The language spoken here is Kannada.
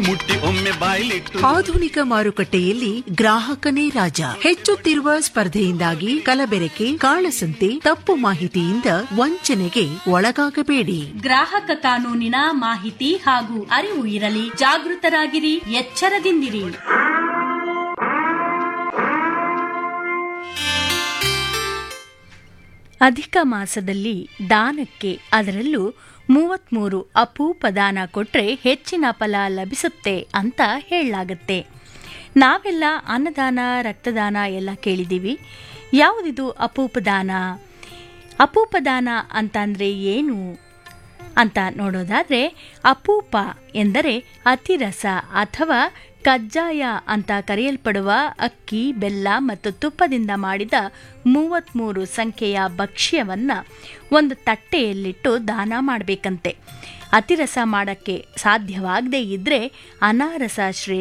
ಮುಟ್ಟಿ ಒಮ್ಮೆ ಬಾಯ್ಲಿಟ್ಟು ಆಧುನಿಕ ಮಾರುಕಟ್ಟೆಯಲ್ಲಿ ಗ್ರಾಹಕನೇ ರಾಜ ಹೆಚ್ಚುತ್ತಿರುವ ಸ್ಪರ್ಧೆಯಿಂದಾಗಿ ಕಲಬೆರಕೆ ಕಾಳಸಂತೆ ತಪ್ಪು ಮಾಹಿತಿಯಿಂದ ವಂಚನೆಗೆ ಒಳಗಾಗಬೇಡಿ ಗ್ರಾಹಕ ಕಾನೂನಿನ ಮಾಹಿತಿ ಹಾಗೂ ಅರಿವು ಇರಲಿ ಜಾಗೃತರಾಗಿರಿ ಎಚ್ಚರದಿಂದಿರಿ ಅಧಿಕ ಮಾಸದಲ್ಲಿ ದಾನಕ್ಕೆ ಅದರಲ್ಲೂ ಮೂವತ್ಮೂರು ಅಪೂಪ ದಾನ ಕೊಟ್ರೆ ಹೆಚ್ಚಿನ ಫಲ ಲಭಿಸುತ್ತೆ ಅಂತ ಹೇಳಲಾಗತ್ತೆ ನಾವೆಲ್ಲ ಅನ್ನದಾನ ರಕ್ತದಾನ ಎಲ್ಲ ಕೇಳಿದ್ದೀವಿ ಯಾವುದಿದು ಅಪೂಪ ದಾನ ಅಪೂಪ ದಾನ ಅಂತಂದ್ರೆ ಏನು ಅಂತ ನೋಡೋದಾದ್ರೆ ಅಪೂಪ ಎಂದರೆ ಅತಿರಸ ಅಥವಾ ಕಜ್ಜಾಯ ಅಂತ ಕರೆಯಲ್ಪಡುವ ಅಕ್ಕಿ ಬೆಲ್ಲ ಮತ್ತು ತುಪ್ಪದಿಂದ ಮಾಡಿದ ಮೂವತ್ತ್ಮೂರು ಸಂಖ್ಯೆಯ ಭಕ್ಷ್ಯವನ್ನ ಒಂದು ತಟ್ಟೆಯಲ್ಲಿಟ್ಟು ದಾನ ಮಾಡಬೇಕಂತೆ ಅತಿರಸ ಮಾಡಕ್ಕೆ ಸಾಧ್ಯವಾಗದೇ ಇದ್ರೆ ಅನಾರಸ ಶ್ರೇಷ್ಠ